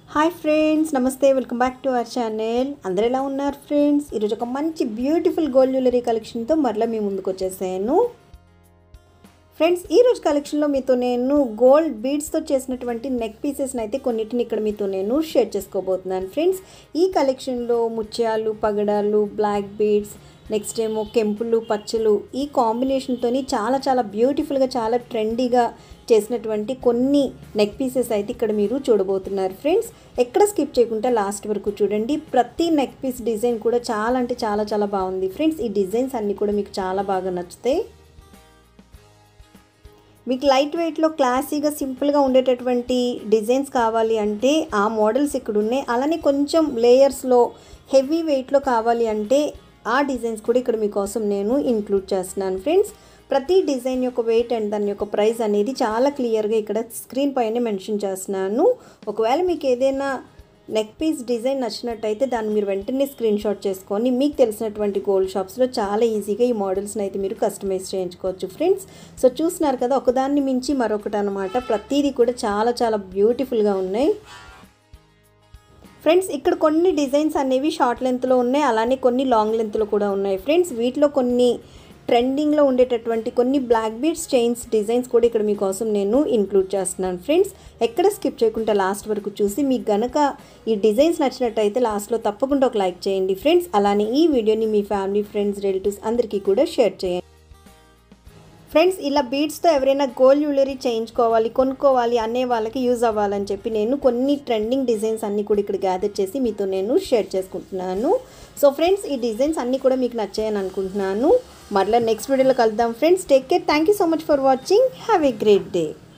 hi friends నమస్తే welcome back to our channel అందరు ఎలా ఉన్నారు ఫ్రెండ్స్ ఈరోజు ఒక మంచి బ్యూటిఫుల్ గోల్డ్ జ్యువెలరీ కలెక్షన్తో మరలా మీ ముందుకు వచ్చేసాను ఫ్రెండ్స్ ఈ రోజు కలెక్షన్లో మీతో నేను గోల్డ్ బీడ్స్తో చేసినటువంటి నెక్ పీసెస్ని అయితే కొన్నిటిని ఇక్కడ మీతో నేను షేర్ చేసుకోబోతున్నాను ఫ్రెండ్స్ ఈ కలెక్షన్లో ముత్యాలు పగడాలు బ్లాక్ బీడ్స్ నెక్స్ట్ ఏమో కెంపులు పచ్చలు ఈ కాంబినేషన్తోని చాలా చాలా బ్యూటిఫుల్గా చాలా ట్రెండీగా చేసినటువంటి కొన్ని నెక్ పీసెస్ అయితే ఇక్కడ మీరు చూడబోతున్నారు ఫ్రెండ్స్ ఎక్కడ స్కిప్ చేయకుండా లాస్ట్ వరకు చూడండి ప్రతి నెక్ పీస్ డిజైన్ కూడా చాలా అంటే చాలా చాలా బాగుంది ఫ్రెండ్స్ ఈ డిజైన్స్ అన్నీ కూడా మీకు చాలా బాగా నచ్చుతాయి మీకు లైట్ వెయిట్లో క్లాసీగా సింపుల్గా ఉండేటటువంటి డిజైన్స్ కావాలి అంటే ఆ మోడల్స్ ఇక్కడ ఉన్నాయి అలానే కొంచెం లేయర్స్లో హెవీ వెయిట్లో కావాలి అంటే ఆ డిజైన్స్ కూడా ఇక్కడ మీకోసం నేను ఇంక్లూడ్ చేస్తున్నాను ఫ్రెండ్స్ ప్రతి డిజైన్ యొక్క వెయిట్ అండ్ దాని యొక్క ప్రైస్ అనేది చాలా క్లియర్గా ఇక్కడ స్క్రీన్ పైన మెన్షన్ చేస్తున్నాను ఒకవేళ మీకు ఏదైనా నెక్ పీస్ డిజైన్ నచ్చినట్టయితే దాన్ని మీరు వెంటనే స్క్రీన్ షాట్ చేసుకొని మీకు తెలిసినటువంటి గోల్డ్ షాప్స్లో చాలా ఈజీగా ఈ మోడల్స్ని అయితే మీరు కస్టమైజ్ చేయించుకోవచ్చు ఫ్రెండ్స్ సో చూస్తున్నారు కదా ఒకదాన్ని మించి మరొకటి అనమాట ప్రతిదీ కూడా చాలా చాలా బ్యూటిఫుల్గా ఉన్నాయి ఫ్రెండ్స్ ఇక్కడ కొన్ని డిజైన్స్ అనేవి షార్ట్ లెంత్లో ఉన్నాయి అలానే కొన్ని లాంగ్ లెంత్లో కూడా ఉన్నాయి ఫ్రెండ్స్ వీటిలో కొన్ని ట్రెండింగ్లో ఉండేటటువంటి కొన్ని బ్లాక్ బీడ్స్ చైన్స్ డిజైన్స్ కూడా ఇక్కడ మీకోసం నేను ఇంక్లూడ్ చేస్తున్నాను ఫ్రెండ్స్ ఎక్కడ స్కిప్ చేయకుండా లాస్ట్ వరకు చూసి మీకు గనక ఈ డిజైన్స్ నచ్చినట్టయితే లాస్ట్లో తప్పకుండా ఒక లైక్ చేయండి ఫ్రెండ్స్ అలానే ఈ వీడియోని మీ ఫ్యామిలీ ఫ్రెండ్స్ రిలేటివ్స్ అందరికీ కూడా షేర్ చేయండి ఫ్రెండ్స్ ఇలా బీడ్స్తో ఎవరైనా గోల్డ్ జ్యువెలరీ చేయించుకోవాలి కొనుక్కోవాలి అనే వాళ్ళకి యూజ్ అవ్వాలని చెప్పి నేను కొన్ని ట్రెండింగ్ డిజైన్స్ అన్నీ కూడా ఇక్కడ గ్యాదర్ చేసి మీతో నేను షేర్ చేసుకుంటున్నాను సో ఫ్రెండ్స్ ఈ డిజైన్స్ అన్నీ కూడా మీకు నచ్చాయని అనుకుంటున్నాను మరలా నెక్స్ట్ వీడియోలో కలుద్దాం friends take care thank you so much for watching have a great day